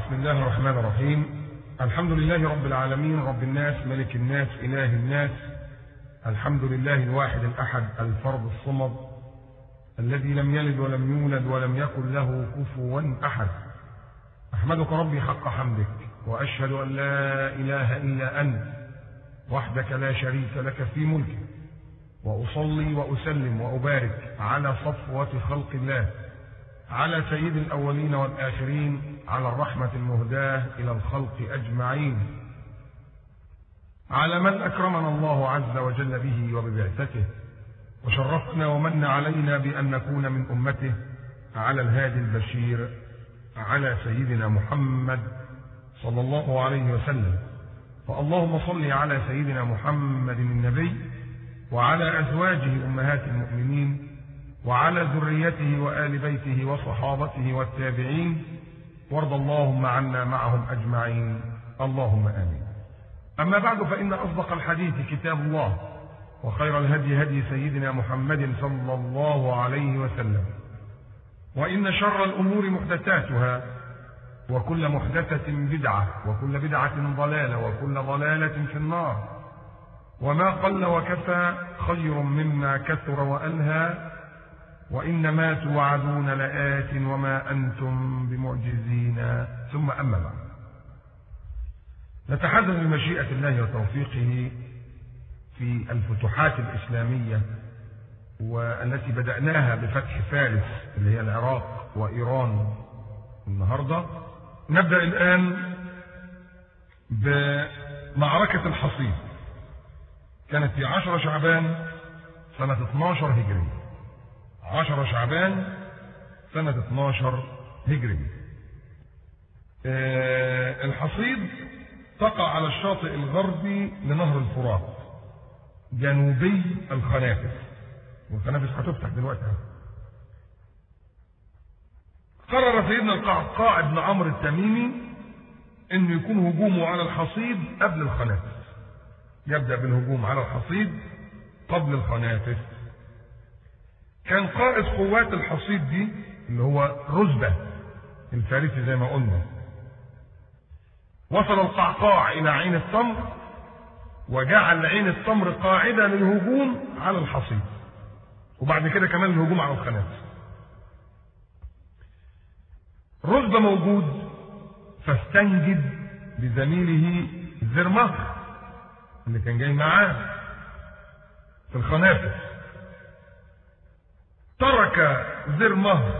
بسم الله الرحمن الرحيم الحمد لله رب العالمين رب الناس ملك الناس إله الناس الحمد لله الواحد الأحد الفرد الصمد الذي لم يلد ولم يولد ولم يكن له كفوا أحد أحمدك ربي حق حمدك وأشهد أن لا إله إلا أنت وحدك لا شريك لك في ملكك وأصلي وأسلم وأبارك على صفوة خلق الله على سيد الأولين والآخرين على الرحمة المهداة إلى الخلق أجمعين على من أكرمنا الله عز وجل به وببعثته وشرفنا ومن علينا بأن نكون من أمته على الهادي البشير على سيدنا محمد صلى الله عليه وسلم فاللهم صل على سيدنا محمد النبي وعلى أزواجه أمهات المؤمنين وعلى ذريته وآل بيته وصحابته والتابعين وارض اللهم عنا معهم أجمعين اللهم آمين أما بعد فإن أصدق الحديث كتاب الله وخير الهدي هدي سيدنا محمد صلى الله عليه وسلم وإن شر الأمور محدثاتها وكل محدثة بدعة وكل بدعة ضلالة وكل ضلالة في النار وما قل وكفى خير مما كثر وألهى وإنما توعدون لآت وما أنتم بمعجزين ثم أما بعد نتحدث بمشيئة الله وتوفيقه في الفتوحات الإسلامية والتي بدأناها بفتح فارس اللي هي العراق وإيران النهاردة نبدأ الآن بمعركة الحصيد كانت في عشر شعبان سنة 12 هجري عشر شعبان سنة 12 هجري أه الحصيد تقع على الشاطئ الغربي لنهر الفرات جنوبي الخنافس والخنافس هتفتح دلوقتي قرر سيدنا القعقاع بن عمرو التميمي انه يكون هجومه على الحصيد قبل الخنافس يبدا بالهجوم على الحصيد قبل الخنافس كان قائد قوات الحصيد دي اللي هو رزبة الفارسي زي ما قلنا وصل القعقاع إلى عين التمر وجعل عين التمر قاعدة للهجوم على الحصيد وبعد كده كمان الهجوم على الخنافس رزبة موجود فاستنجد بزميله زرمخ اللي كان جاي معاه في الخنافس ترك زرمه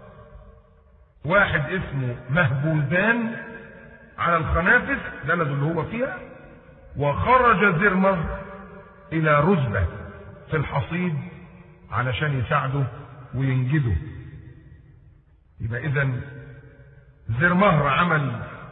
واحد اسمه مهبوزان على الخنافس بلده اللي هو فيها وخرج زرمه الى رزبة في الحصيد علشان يساعده وينجده يبقى اذا زرمهر عمل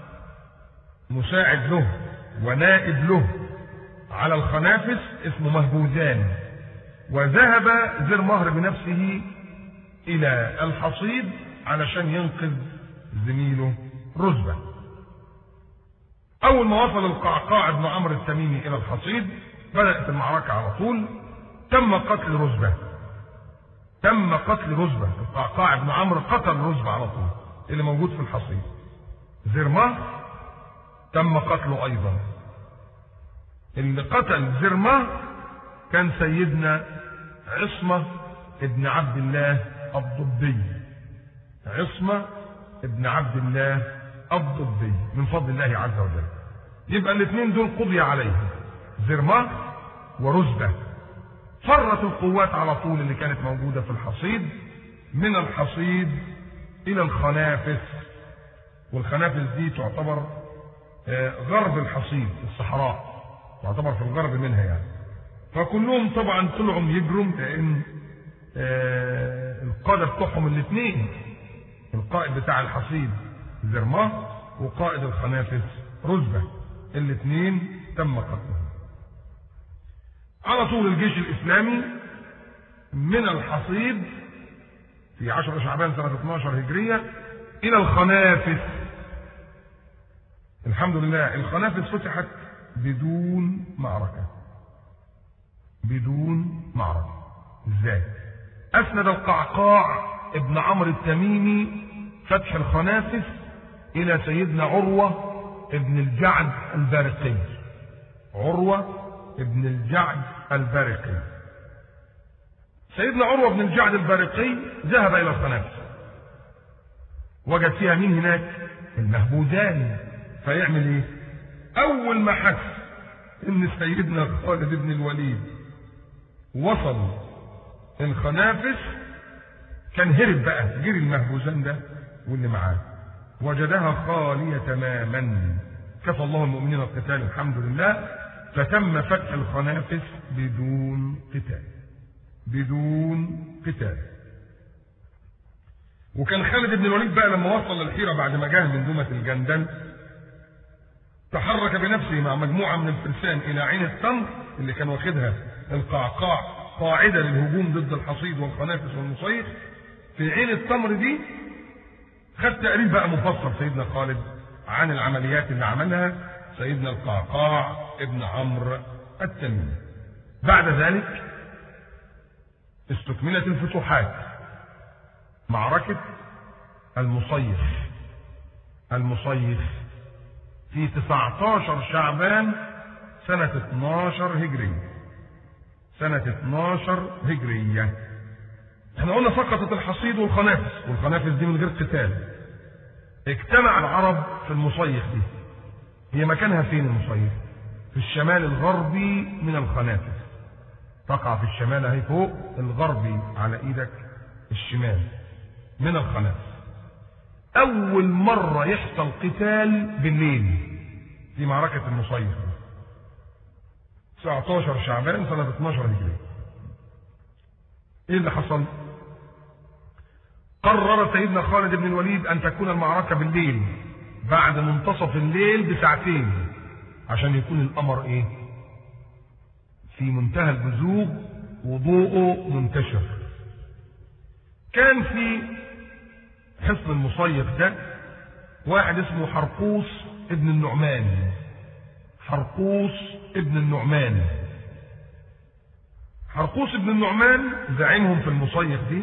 مساعد له ونائب له على الخنافس اسمه مهبوزان وذهب زرمهر بنفسه إلى الحصيد علشان ينقذ زميله رزبة أول ما وصل القعقاع بن عمرو التميمي إلى الحصيد بدأت المعركة على طول تم قتل رزبة تم قتل رزبة القعقاع بن عمرو قتل رزبة على طول اللي موجود في الحصيد زرمه تم قتله أيضا اللي قتل زرمه كان سيدنا عصمة ابن عبد الله الضبي عصمة ابن عبد الله الضبي من فضل الله عز وجل يبقى الاثنين دول قضي عليهم زرمة ورزبة فرت القوات على طول اللي كانت موجودة في الحصيد من الحصيد إلى الخنافس والخنافس دي تعتبر غرب الحصيد في الصحراء تعتبر في الغرب منها يعني فكلهم طبعا طلعوا يجروا لان آه القادة بتوعهم الاثنين القائد بتاع الحصيد زرماه وقائد الخنافس رزبة الاثنين تم قتلهم على طول الجيش الاسلامي من الحصيد في 10 شعبان سنة 12 هجرية الى الخنافس الحمد لله الخنافس فتحت بدون معركه بدون معركة ازاي اسند القعقاع ابن عمرو التميمي فتح الخنافس إلى سيدنا عروة ابن الجعد البارقي عروة ابن الجعد البارقي سيدنا عروة بن الجعد البارقي ذهب إلى الخنافس وجد فيها مين هناك المهبوزان فيعمل ايه اول ما حس ان سيدنا خالد بن الوليد وصل الخنافس كان هرب بقى جري المهبوزان ده واللي معاه وجدها خالية تماما كفى الله المؤمنين القتال الحمد لله فتم فتح الخنافس بدون قتال بدون قتال وكان خالد بن الوليد بقى لما وصل للحيرة بعد ما جاه من دومة الجندل تحرك بنفسه مع مجموعة من الفرسان إلى عين التمر اللي كان واخدها القعقاع قاعدة للهجوم ضد الحصيد والخنافس والمصيف في عين التمر دي خد تقريب بقى مفصل سيدنا خالد عن العمليات اللي عملها سيدنا القعقاع ابن عمرو التميمي بعد ذلك استكملت الفتوحات معركة المصيف المصيف في 19 شعبان سنة 12 هجرية سنة 12 هجرية احنا قلنا سقطت الحصيد والخنافس والخنافس دي من غير قتال اجتمع العرب في المصيف دي هي مكانها فين المصيف في الشمال الغربي من الخنافس تقع في الشمال اهي فوق الغربي على ايدك الشمال من الخنافس اول مرة يحصل قتال بالليل في معركة المصيف 19 شعبان سنة 12 هجري ايه اللي حصل قرر سيدنا خالد بن الوليد ان تكون المعركة بالليل بعد منتصف الليل بساعتين عشان يكون القمر ايه في منتهى البزوغ وضوءه منتشر كان في حصن المصيف ده واحد اسمه حرقوس ابن النعمان حرقوس ابن النعمان حرقوس ابن النعمان زعيمهم في المصيف دي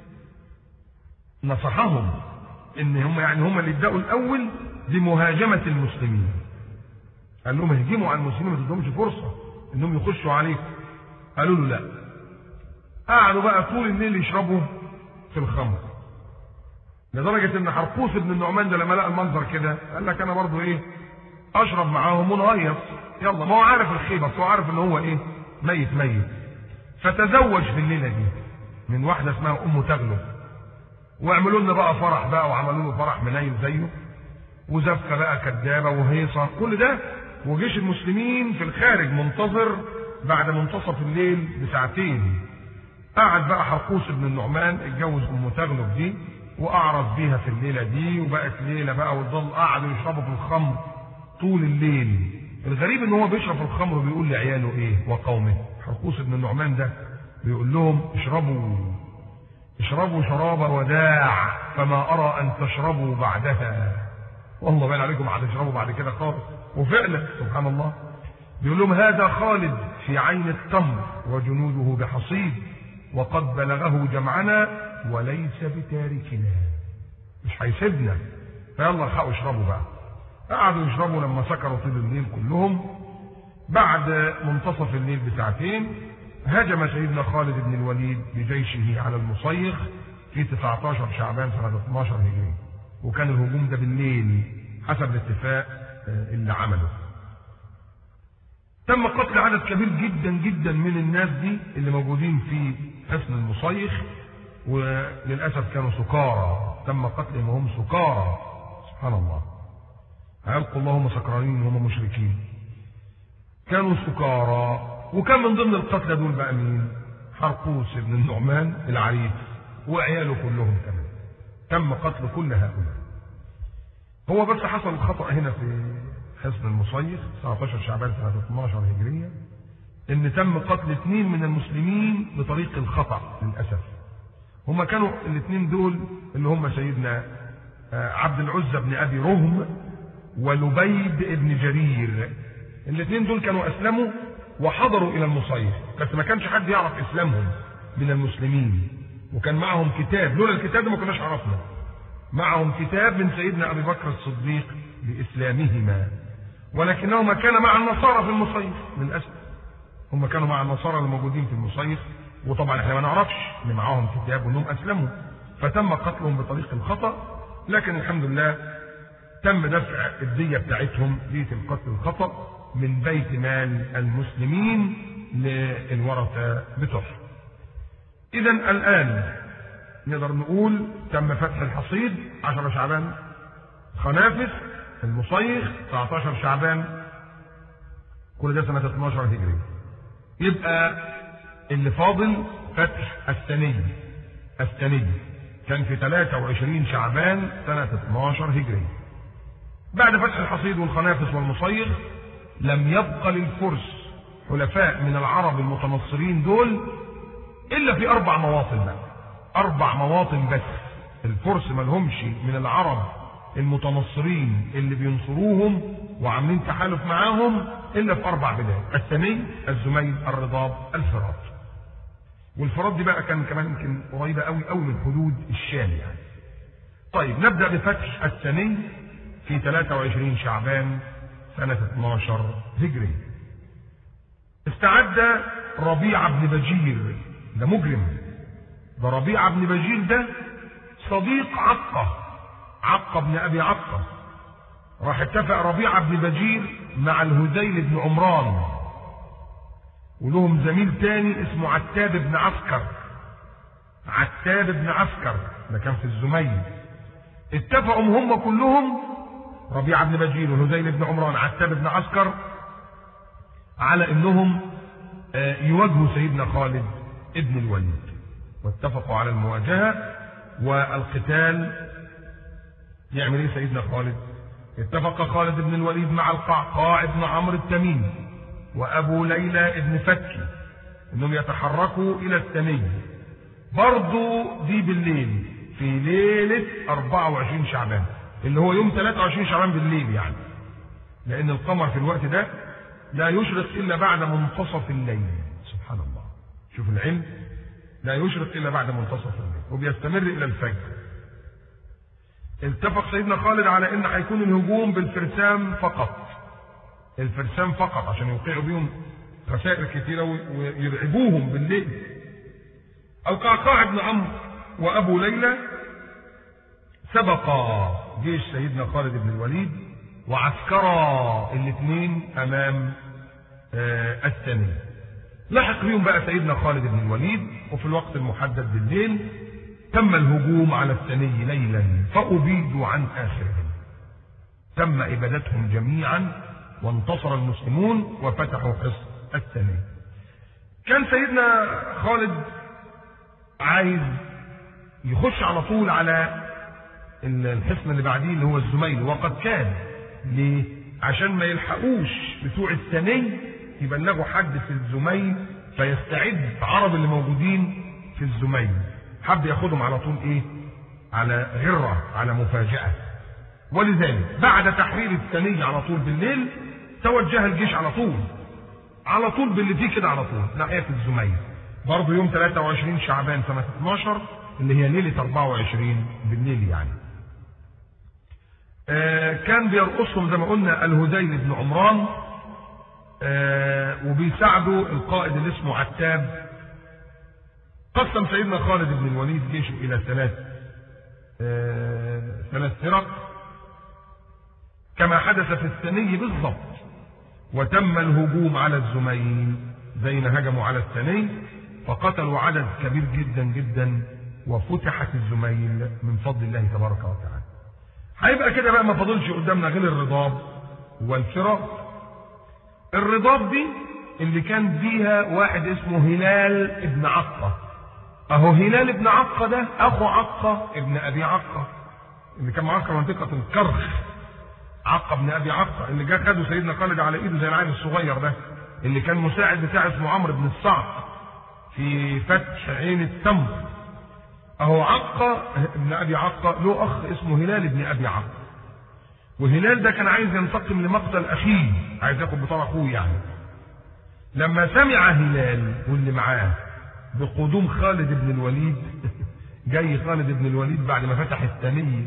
نصحهم ان هم يعني هم اللي ابداوا الاول بمهاجمه المسلمين قال لهم اهجموا على المسلمين ما تدهمش فرصه انهم يخشوا عليكم قالوا له لا قعدوا بقى طول الليل يشربوا في الخمر لدرجة ان حرقوس بن النعمان ده لما لقى المنظر كده قال لك انا برضو ايه اشرب معاهم ونهيص يلا ما هو عارف الخيبة بس هو عارف ان هو ايه ميت ميت فتزوج في الليلة دي من واحدة اسمها ام تغلب وعملوا لنا بقى فرح بقى وعملوا له فرح منيل زيه وزفة بقى كدابة وهيصة كل ده وجيش المسلمين في الخارج منتظر بعد منتصف الليل بساعتين قعد بقى حرقوس بن النعمان اتجوز ام تغلب دي واعرض بيها في الليله دي وبقت ليله بقى وظل قعدوا يشربوا في الخمر طول الليل الغريب ان هو بيشرب في الخمر وبيقول لعياله ايه وقومه حرقوس بن النعمان ده بيقول لهم اشربوا اشربوا شراب وداع فما ارى ان تشربوا بعدها والله باين عليكم هتشربوا بعد كده خالص وفعلا سبحان الله بيقول لهم هذا خالد في عين التمر وجنوده بحصيد وقد بلغه جمعنا وليس بتاركنا مش هيسيبنا فيلا الحقوا اشربوا بقى قعدوا يشربوا لما سكروا طول الليل كلهم بعد منتصف الليل بساعتين هاجم سيدنا خالد بن الوليد بجيشه على المصيخ في 19 شعبان سنة 12 هجري وكان الهجوم ده بالليل حسب الاتفاق اللي عمله تم قتل عدد كبير جدا جدا من الناس دي اللي موجودين في حصن المصيخ وللأسف كانوا سكارى تم قتلهم وهم سكارى سبحان الله هيلقوا اللهم سكرانين وهم مشركين كانوا سكارى وكان من ضمن القتلى دول بقى مين حرقوس بن النعمان العريف وعياله كلهم كمان تم قتل كل هؤلاء هو بس حصل خطأ هنا في حصن المصيف 19 شعبان سنة 12 هجرية ان تم قتل اثنين من المسلمين بطريق الخطأ للأسف هما كانوا الاثنين دول اللي هم سيدنا عبد العزة بن أبي رهم ولبيد بن جرير الاثنين دول كانوا أسلموا وحضروا إلى المصيف بس ما كانش حد يعرف إسلامهم من المسلمين وكان معهم كتاب لولا الكتاب ده ما كناش عرفنا معهم كتاب من سيدنا أبي بكر الصديق بإسلامهما ولكنهما كان مع النصارى في المصيف للأسف هم كانوا مع النصارى الموجودين في المصيف وطبعا احنا ما نعرفش ان معاهم كتاب وانهم اسلموا فتم قتلهم بطريق الخطا لكن الحمد لله تم دفع الديه بتاعتهم ديه القتل الخطا من بيت مال المسلمين للورثه بتوعهم. اذا الان نقدر نقول تم فتح الحصيد 10 شعبان خنافس المصيخ 19 شعبان كل ده سنه 12 هجري يبقى اللي فاضل فتح الثني الثني كان في 23 شعبان سنة 12 هجري بعد فتح الحصيد والخنافس والمصيغ لم يبقى للفرس حلفاء من العرب المتنصرين دول إلا في أربع مواطن بقى أربع مواطن بس الفرس ما لهمش من العرب المتنصرين اللي بينصروهم وعاملين تحالف معاهم إلا في أربع بلاد الثني الزميل الرضاب الفرات والفرات دي بقى كان كمان يمكن قريبة قوي قوي من حدود الشام يعني طيب نبدأ بفتح الثني في 23 شعبان سنة 12 هجري استعد ربيع بن بجير ده مجرم ده ربيع بن بجير ده صديق عقة عقة بن أبي عقة راح اتفق ربيعة بن بجير مع الهذيل بن عمران ولهم زميل تاني اسمه عتاب بن عسكر عتاب بن عسكر ده كان في الزميل اتفقوا هم كلهم ربيعة بن بجير وهذيل بن عمران عتاب بن عسكر على انهم يواجهوا سيدنا خالد ابن الوليد واتفقوا على المواجهة والقتال يعمل ايه سيدنا خالد اتفق خالد بن الوليد مع القعقاع بن عمرو التميمي وابو ليلى بن فتكي انهم يتحركوا الى الثني برضو دي بالليل في ليلة 24 شعبان اللي هو يوم 23 شعبان بالليل يعني لان القمر في الوقت ده لا يشرق الا بعد منتصف الليل سبحان الله شوف العلم لا يشرق الا بعد منتصف الليل وبيستمر الى الفجر اتفق سيدنا خالد على ان هيكون الهجوم بالفرسان فقط الفرسان فقط عشان يوقعوا بيهم خسائر كثيرة ويرعبوهم بالليل القعقاع بن عمرو وابو ليلى سبقا جيش سيدنا خالد بن الوليد وعسكرا الاثنين امام آه الثاني لحق بيهم بقى سيدنا خالد بن الوليد وفي الوقت المحدد بالليل تم الهجوم على الثني ليلا فأبيدوا عن آخرهم تم إبادتهم جميعا وانتصر المسلمون وفتحوا حصن الثني كان سيدنا خالد عايز يخش على طول على الحصن اللي بعديه اللي هو الزميل وقد كان ليه؟ عشان ما يلحقوش بتوع الثني يبلغوا حد في الزميل فيستعد عرب اللي موجودين في الزميل حب ياخدهم على طول ايه على غرة على مفاجأة ولذلك بعد تحرير الثني على طول بالليل توجه الجيش على طول على طول باللي فيه كده على طول ناحية الزميل برضه يوم 23 شعبان سنة 12 اللي هي ليلة 24 بالليل يعني آه كان بيرقصهم زي ما قلنا الهذيل بن عمران آه وبيساعدوا القائد اللي اسمه عتاب قسم سيدنا خالد بن الوليد جيشه الى ثلاث آه ثلاث فرق كما حدث في الثني بالضبط وتم الهجوم على الزميل زي ما هجموا على الثني فقتلوا عدد كبير جدا جدا وفتحت الزميل من فضل الله تبارك وتعالى هيبقى كده بقى ما فاضلش قدامنا غير الرضاب والفراق الرضاب دي اللي كان فيها واحد اسمه هلال ابن عقه اهو هلال ابن عقة ده اخو عقة ابن ابي عقة اللي كان معسكر منطقة الكرخ عقة ابن ابي عقة اللي جه خده سيدنا خالد على ايده زي العيل الصغير ده اللي كان مساعد بتاع اسمه عمرو بن الصعق في فتح عين التمر اهو عقة ابن ابي عقة له اخ اسمه هلال ابن ابي عقة وهلال ده كان عايز ينتقم لمقتل اخيه عايز ياخد بطار اخوه يعني لما سمع هلال واللي معاه بقدوم خالد بن الوليد جاي خالد بن الوليد بعد ما فتح الثاني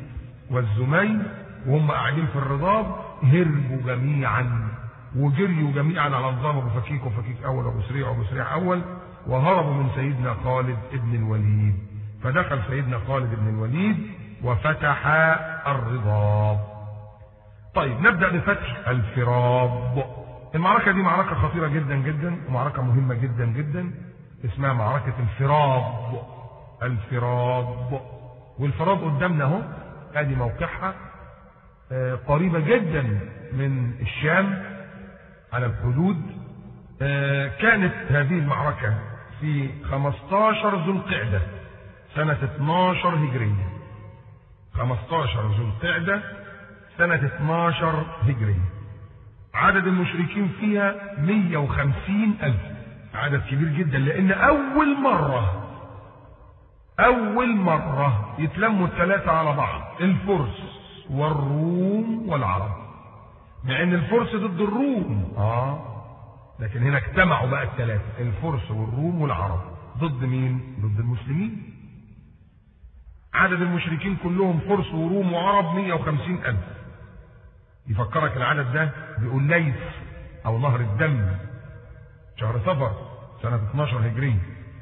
والزمي وهم قاعدين في الرضاب هربوا جميعا وجريوا جميعا على نظام ابو فكيك وفكيك اول وابو سريع وابو سريع اول وهربوا من سيدنا خالد ابن الوليد فدخل سيدنا خالد بن الوليد وفتح الرضاب طيب نبدا بفتح الفراب المعركه دي معركه خطيره جدا جدا ومعركه مهمه جدا جدا اسمها معركه الفراب الفراب والفراب قدامنا اهو ادي موقعها آه، قريبه جدا من الشام على الحدود آه، كانت هذه المعركه في 15 ذو القعده سنه 12 هجريه 15 ذو القعده سنه 12 هجريه عدد المشركين فيها 150 ألف عدد كبير جدا لأن أول مرة أول مرة يتلموا الثلاثة على بعض الفرس والروم والعرب مع ان الفرس ضد الروم اه لكن هنا اجتمعوا بقى الثلاثة الفرس والروم والعرب ضد مين ضد المسلمين عدد المشركين كلهم فرس وروم وعرب 150 ألف يفكرك العدد ده بيقول ليث أو نهر الدم شهر صفر سنة 12 هجرية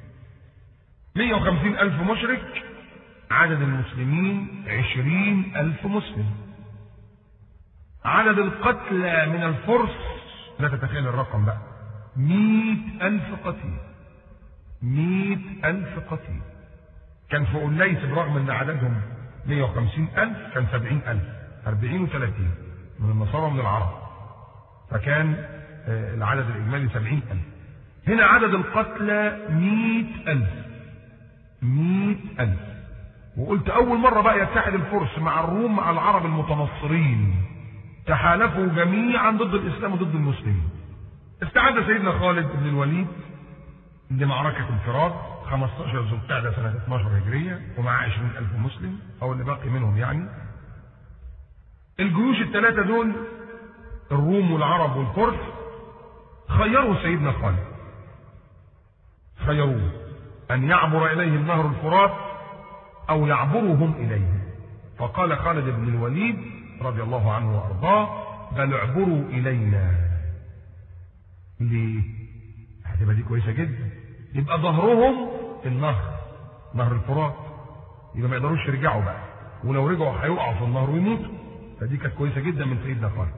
150 ألف مشرك عدد المسلمين 20 ألف مسلم عدد القتلى من الفرس لا تتخيل الرقم بقى 100 ألف قتيل 100 ألف قتيل كان فوق الليث برغم ان عددهم 150 ألف كان 70 ألف 40 و30 من النصارى ومن العرب فكان آه، العدد الإجمالي 70 ألف هنا عدد القتلى 100 ألف 100 ألف وقلت أول مرة بقى يتحد الفرس مع الروم مع العرب المتنصرين تحالفوا جميعا ضد الإسلام وضد المسلمين استعد سيدنا خالد بن الوليد لمعركة انفراد 15 ذو القعدة سنة 12 هجرية ومعاه 20 ألف مسلم أو اللي باقي منهم يعني الجيوش الثلاثة دول الروم والعرب والفرس خيروا سيدنا خالد خيروه أن يعبر إليهم نهر الفرات أو يعبرهم إليه فقال خالد بن الوليد رضي الله عنه وأرضاه بل اعبروا إلينا ليه؟ هتبقى دي كويسة جدا يبقى ظهرهم النهر نهر الفرات يبقى ما يقدروش يرجعوا بقى ولو رجعوا هيقعوا في النهر ويموتوا فدي كانت كويسة جدا من سيدنا خالد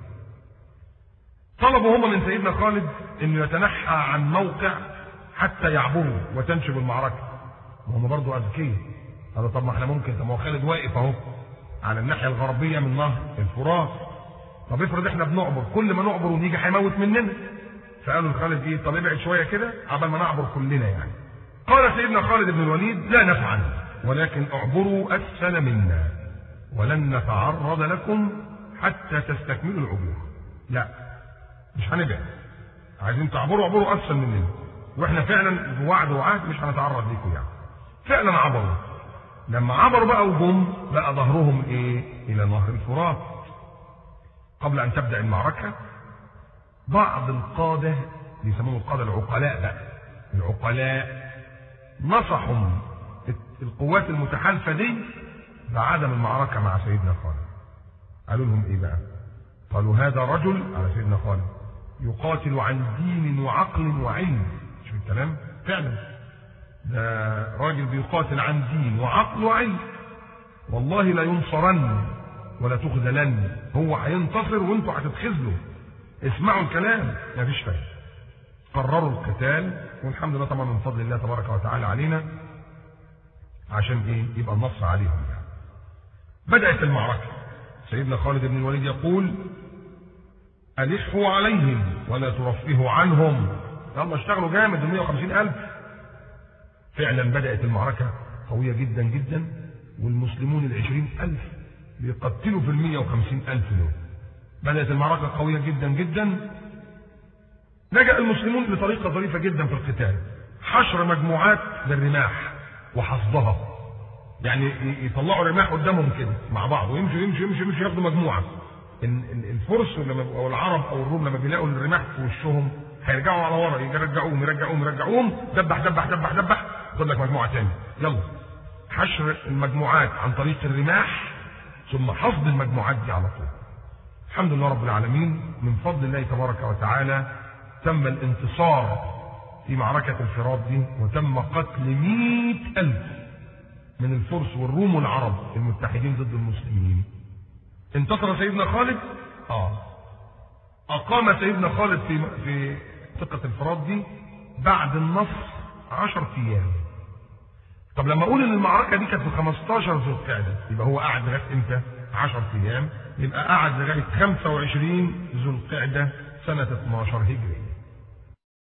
طلبوا هم من سيدنا خالد انه يتنحى عن موقع حتى يعبروا وتنشب المعركة وهم برضه أذكياء هذا طب ما احنا ممكن طب ما هو خالد واقف اهو على الناحية الغربية من نهر الفرات طب افرض احنا بنعبر كل ما نعبر ونيجي هيموت مننا فقالوا لخالد ايه طب ابعد شوية كده عبال ما نعبر كلنا يعني قال سيدنا خالد بن الوليد لا نفعل ولكن اعبروا أسفل منا ولن نتعرض لكم حتى تستكملوا العبور لا مش هنبعد عايزين تعبروا عبروا أسفل مننا واحنا فعلا بوعد وعهد مش هنتعرض ليكم يعني فعلا عبروا لما عبروا بقى وجم بقى ظهرهم ايه الى نهر الفرات قبل ان تبدا المعركه بعض القاده بيسموهم القاده العقلاء بقى العقلاء نصحوا القوات المتحالفه دي بعدم المعركه مع سيدنا خالد قالوا لهم ايه بقى قالوا هذا رجل على سيدنا خالد يقاتل عن دين وعقل وعلم شوف الكلام فعلا ده راجل بيقاتل عن دين وعقل وعلم والله لا ينصرن ولا تخذلن هو هينتصر وانتوا هتتخذلوا اسمعوا الكلام مفيش فايده قرروا القتال والحمد لله طبعا من فضل الله تبارك وتعالى علينا عشان ايه يبقى النص عليهم يعني بدأت المعركة سيدنا خالد بن الوليد يقول ألحوا عليهم ولا ترفهوا عنهم يلا اشتغلوا جامد ال 150 ألف فعلا بدأت المعركة قوية جدا جدا والمسلمون العشرين ألف بيقتلوا في المية وخمسين ألف دول بدأت المعركة قوية جدا جدا لجأ المسلمون بطريقة ظريفة جدا في القتال حشر مجموعات للرماح وحصدها يعني يطلعوا رماح قدامهم كده مع بعض ويمشوا يمشوا يمشوا يمشوا ياخدوا مجموعة الفرس لما او العرب او الروم لما بيلاقوا الرماح في وشهم هيرجعوا على ورا يرجعوهم يرجعوهم يرجعوهم دبح دبح دبح دبح خد لك مجموعه تاني يلا حشر المجموعات عن طريق الرماح ثم حصد المجموعات دي على طول الحمد لله رب العالمين من فضل الله تبارك وتعالى تم الانتصار في معركة الفرات دي وتم قتل مئة ألف من الفرس والروم والعرب المتحدين ضد المسلمين انتصر سيدنا خالد اه اقام سيدنا خالد في في ثقة الفرات دي بعد النصر عشر ايام طب لما اقول ان المعركة دي كانت في 15 ذو القعدة يبقى هو قعد لغاية امتى 10 ايام يبقى قعد لغاية 25 ذو القعدة سنة 12 هجري